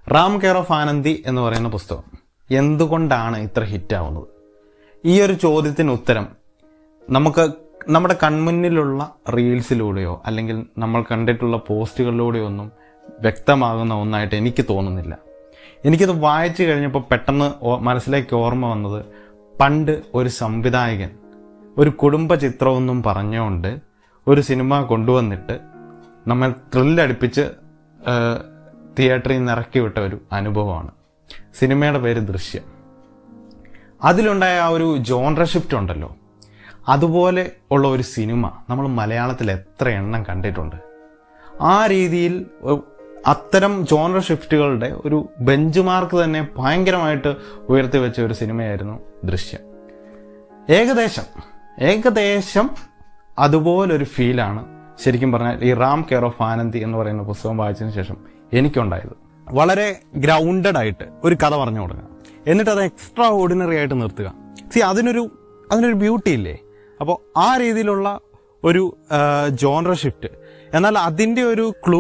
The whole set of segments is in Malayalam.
റാം കെയർ ഓഫ് ആനന്ദി എന്ന് പറയുന്ന പുസ്തകം എന്തുകൊണ്ടാണ് ഇത്ര ഹിറ്റാവുന്നത് ഈ ഒരു ചോദ്യത്തിന് ഉത്തരം നമുക്ക് നമ്മുടെ കൺമുന്നിലുള്ള റീൽസിലൂടെയോ അല്ലെങ്കിൽ നമ്മൾ കണ്ടിട്ടുള്ള പോസ്റ്റുകളിലൂടെയോ ഒന്നും വ്യക്തമാകുന്ന ഒന്നായിട്ട് എനിക്ക് തോന്നുന്നില്ല എനിക്കിത് വായിച്ചു കഴിഞ്ഞപ്പോൾ പെട്ടെന്ന് ഓ- മനസ്സിലേക്ക് ഓർമ്മ വന്നത് പണ്ട് ഒരു സംവിധായകൻ ഒരു കുടുംബ ചിത്രമൊന്നും പറഞ്ഞുകൊണ്ട് ഒരു സിനിമ കൊണ്ടുവന്നിട്ട് നമ്മൾ ത്രില്ലടിപ്പിച്ച് തിയേറ്ററിൽ നിന്ന് ഇറക്കി വിട്ട ഒരു അനുഭവമാണ് സിനിമയുടെ പേര് ദൃശ്യം അതിലുണ്ടായ ആ ഒരു ജോൺറ ഷിഫ്റ്റ് ഉണ്ടല്ലോ അതുപോലെ ഉള്ള ഒരു സിനിമ നമ്മൾ മലയാളത്തിൽ എത്ര എണ്ണം കണ്ടിട്ടുണ്ട് ആ രീതിയിൽ ഒ- അത്തരം ജോൺറ ഷിഫ്റ്റുകളുടെ ഒരു ബെഞ്ച് മാർക്ക് തന്നെ ഭയങ്കരമായിട്ട് ഉയർത്തി വെച്ച ഒരു സിനിമയായിരുന്നു ദൃശ്യം ഏകദേശം ഏകദേശം അതുപോലൊരു ഫീലാണ് ശരിക്കും പറഞ്ഞാൽ ഈ റാം കെയർ ഓഫ് ആനന്ദി എന്ന് പറയുന്ന പുസ്തകം വായിച്ചതിന് ശേഷം എനിക്കുണ്ടായത് വളരെ ഗ്രൗണ്ടഡ് ആയിട്ട് ഒരു കഥ പറഞ്ഞു കൊടുക്കുക എന്നിട്ട് അത് എക്സ്ട്രാ ഓർഡിനറി ആയിട്ട് നിർത്തുക സി അതിനൊരു അതിനൊരു ബ്യൂട്ടി ഇല്ലേ അപ്പോൾ ആ രീതിയിലുള്ള ഒരു ജോൺറ ഷിഫ്റ്റ് എന്നാൽ അതിൻ്റെ ഒരു ക്ലൂ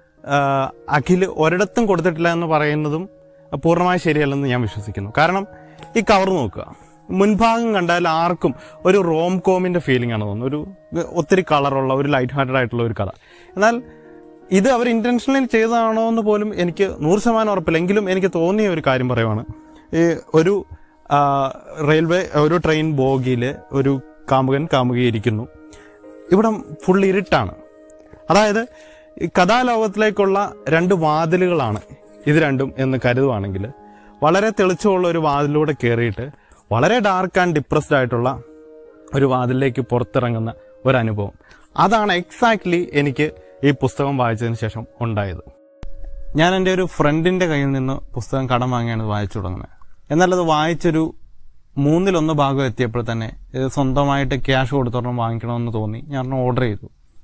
അഖിൽ ഒരിടത്തും കൊടുത്തിട്ടില്ല എന്ന് പറയുന്നതും പൂർണ്ണമായി ശരിയല്ലെന്ന് ഞാൻ വിശ്വസിക്കുന്നു കാരണം ഈ കവർ നോക്കുക മുൻഭാഗം കണ്ടാൽ ആർക്കും ഒരു റോം കോമിന്റെ ഫീലിംഗ് ആണ് തോന്നുന്നത് ഒരു ഒത്തിരി കളറുള്ള ഒരു ലൈറ്റ് ഹാർട്ടഡ് ആയിട്ടുള്ള ഒരു കഥ എന്നാൽ ഇത് അവർ ഇന്റൻഷനലി ചെയ്തതാണോ എന്ന് പോലും എനിക്ക് നൂറ് ശതമാനം ഉറപ്പില്ല എങ്കിലും എനിക്ക് തോന്നിയ ഒരു കാര്യം പറയുവാണ് ഈ ഒരു ആ, റെയിൽവേ ഒരു ട്രെയിൻ ബോഗിയിൽ ഒരു കാമുകൻ കാമുകി ഇരിക്കുന്നു ഇവിടെ ഫുൾ ഇരുട്ടാണ് അതായത് ഈ കഥാലോകത്തിലേക്കുള്ള രണ്ട് വാതിലുകളാണ് ഇത് രണ്ടും എന്ന് കരുതുവാണെങ്കിൽ വളരെ തെളിച്ചമുള്ള ഒരു വാതിലൂടെ കയറിയിട്ട് വളരെ ഡാർക്ക് ആൻഡ് ഡിപ്രസ്ഡ് ആയിട്ടുള്ള ഒരു വാതിലിലേക്ക് പുറത്തിറങ്ങുന്ന ഒരു അനുഭവം അതാണ് എക്സാക്ട്ലി എനിക്ക് ഈ പുസ്തകം വായിച്ചതിന് ശേഷം ഉണ്ടായത് ഞാൻ എൻ്റെ ഒരു ഫ്രണ്ടിന്റെ കയ്യിൽ നിന്ന് പുസ്തകം കടം വാങ്ങിയാണ് ഇത് വായിച്ചു തുടങ്ങുന്നത് എന്നാൽ അത് വായിച്ചൊരു മൂന്നിലൊന്ന് ഭാഗം എത്തിയപ്പോൾ തന്നെ ഇത് സ്വന്തമായിട്ട് ക്യാഷ് കൊടുത്തൊരെണ്ണം വാങ്ങിക്കണമെന്ന് തോന്നി ഞാൻ ഓർഡർ ചെയ്തു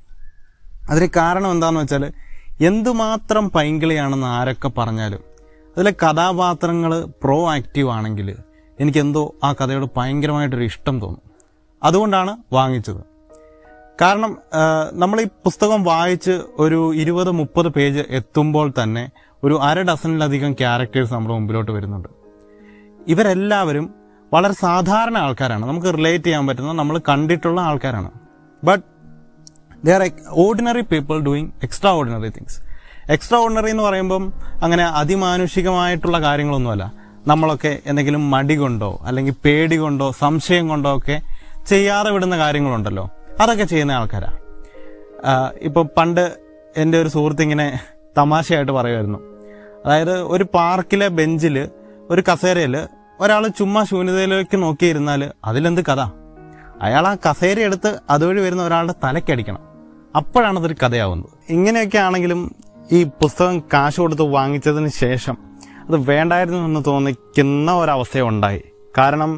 അതിന് കാരണം എന്താണെന്ന് വെച്ചാൽ എന്തുമാത്രം പൈങ്കിളിയാണെന്ന് ആരൊക്കെ പറഞ്ഞാലും അതിലെ കഥാപാത്രങ്ങൾ പ്രോ ആക്റ്റീവ് ആണെങ്കിൽ എനിക്കെന്തോ ആ കഥയോട് ഭയങ്കരമായിട്ടൊരു ഇഷ്ടം തോന്നും അതുകൊണ്ടാണ് വാങ്ങിച്ചത് കാരണം ആ, നമ്മൾ ഈ പുസ്തകം വായിച്ച് ഒരു ഇരുപത് മുപ്പത് പേജ് എത്തുമ്പോൾ തന്നെ ഒരു അര ഡസനിലധികം ക്യാരക്ടേഴ്സ് നമ്മുടെ മുമ്പിലോട്ട് വരുന്നുണ്ട് ഇവരെല്ലാവരും വളരെ സാധാരണ ആൾക്കാരാണ് നമുക്ക് റിലേറ്റ് ചെയ്യാൻ പറ്റുന്ന നമ്മൾ കണ്ടിട്ടുള്ള ആൾക്കാരാണ് but they are ordinary people doing extraordinary things extraordinary എന്ന് പറയുമ്പം അങ്ങനെ അതിമാനുഷികമായിട്ടുള്ള കാര്യങ്ങളൊന്നുമല്ല നമ്മളൊക്കെ എന്തെങ്കിലും മടി കൊണ്ടോ അല്ലെങ്കിൽ പേടി കൊണ്ടോ സംശയം കൊണ്ടോ ഒക്കെ ചെയ്യാതെ വിടുന്ന കാര്യങ്ങളുണ്ടല്ലോ അതൊക്കെ ചെയ്യുന്ന ആൾക്കാരാ ആഹ് ഇപ്പൊ പണ്ട് എൻ്റെ ഒരു സുഹൃത്ത് ഇങ്ങനെ തമാശയായിട്ട് പറയുമായിരുന്നു അതായത് ഒരു പാർക്കിലെ ബെഞ്ചിൽ ഒരു കസേരയിൽ ഒരാൾ ചുമ്മാ ശൂന്യതയിലേക്ക് നോക്കിയിരുന്നാൽ അതിലെന്ത് കഥ അയാൾ ആ കസേര എടുത്ത് അതുവഴി വരുന്ന ഒരാളുടെ തലക്കടിക്കണം അപ്പോഴാണ് അതൊരു കഥയാവുന്നത് ഇങ്ങനെയൊക്കെ ആണെങ്കിലും ഈ പുസ്തകം കാശ് കൊടുത്ത് വാങ്ങിച്ചതിന് ശേഷം അത് വേണ്ടായിരുന്നു എന്ന് തോന്നിക്കുന്ന ഒരവസ്ഥ ഉണ്ടായി കാരണം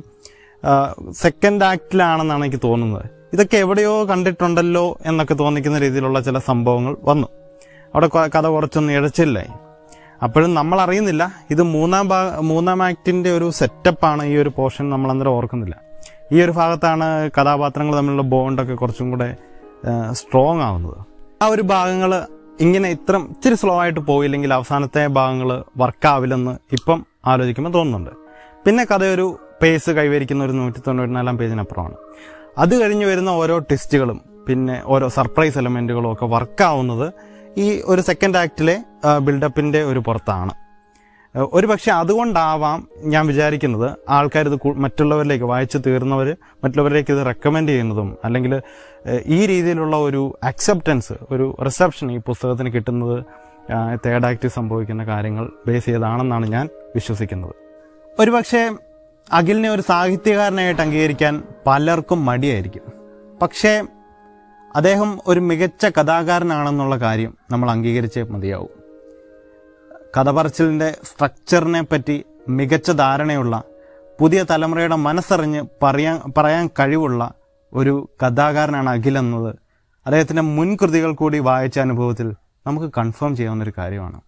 സെക്കൻഡ് ആക്ടിലാണെന്നാണ് എനിക്ക് തോന്നുന്നത് ഇതൊക്കെ എവിടെയോ കണ്ടിട്ടുണ്ടല്ലോ എന്നൊക്കെ തോന്നിക്കുന്ന രീതിയിലുള്ള ചില സംഭവങ്ങൾ വന്നു അവിടെ കൊ- കഥ കുറച്ചൊന്ന് ഇഴച്ചില്ലായി അപ്പോഴും നമ്മൾ അറിയുന്നില്ല ഇത് മൂന്നാം ഭാഗ മൂന്നാം ആക്ടിന്റെ ഒരു സെറ്റപ്പാണ് ഈ ഒരു പോർഷൻ നമ്മൾ അന്നേരം ഓർക്കുന്നില്ല ഈ ഒരു ഭാഗത്താണ് കഥാപാത്രങ്ങൾ തമ്മിലുള്ള ബോണ്ടൊക്കെ കുറച്ചും കൂടെ സ്ട്രോങ് ആവുന്നത് ആ ഒരു ഭാഗങ്ങൾ ഇങ്ങനെ ഇത്ര ഇച്ചിരി സ്ലോ ആയിട്ട് പോയില്ലെങ്കിൽ അവസാനത്തെ ഭാഗങ്ങൾ വർക്കാവില്ലെന്ന് ഇപ്പം ആലോചിക്കുമ്പോൾ തോന്നുന്നുണ്ട് പിന്നെ കഥ ഒരു പേസ് കൈവരിക്കുന്ന ഒരു നൂറ്റി തൊണ്ണൂറ്റിനാലാം പേജിനപ്പുറമാണ് അത് കഴിഞ്ഞ് വരുന്ന ഓരോ ടെസ്റ്റുകളും പിന്നെ ഓരോ സർപ്രൈസ് എലമെന്റുകളും ഒക്കെ വർക്കാവുന്നത് ഈ ഒരു സെക്കൻഡ് ആക്ടിലെ ബിൽഡപ്പിന്റെ ഒരു പുറത്താണ് ഏഹ് ഒരു പക്ഷെ അതുകൊണ്ടാവാം ഞാൻ വിചാരിക്കുന്നത് ആൾക്കാർ ഇത് കൂ- മറ്റുള്ളവരിലേക്ക് വായിച്ചു തീർന്നവർ മറ്റുള്ളവരിലേക്ക് ഇത് റെക്കമെൻഡ് ചെയ്യുന്നതും അല്ലെങ്കിൽ ഏഹ് ഈ രീതിയിലുള്ള ഒരു അക്സെപ്റ്റൻസ് ഒരു റിസപ്ഷൻ ഈ പുസ്തകത്തിന് കിട്ടുന്നത് തേർഡ് ആക്ട് സംഭവിക്കുന്ന കാര്യങ്ങൾ ബേസ് ചെയ്താണെന്നാണ് ഞാൻ വിശ്വസിക്കുന്നത് ഒരുപക്ഷെ അഖിലിനെ ഒരു സാഹിത്യകാരനായിട്ട് അംഗീകരിക്കാൻ പലർക്കും മടിയായിരിക്കും പക്ഷേ അദ്ദേഹം ഒരു മികച്ച കഥാകാരനാണെന്നുള്ള കാര്യം നമ്മൾ അംഗീകരിച്ചേ മതിയാവും കഥ പറച്ചിലിൻ്റെ സ്ട്രക്ചറിനെ പറ്റി മികച്ച ധാരണയുള്ള പുതിയ തലമുറയുടെ മനസ്സറിഞ്ഞ് പറയാൻ പറയാൻ കഴിവുള്ള ഒരു കഥാകാരനാണ് അഖിൽ എന്നത് അദ്ദേഹത്തിൻ്റെ മുൻകൃതികൾ കൂടി വായിച്ച അനുഭവത്തിൽ നമുക്ക് കൺഫേം ചെയ്യാവുന്ന ഒരു കാര്യമാണ്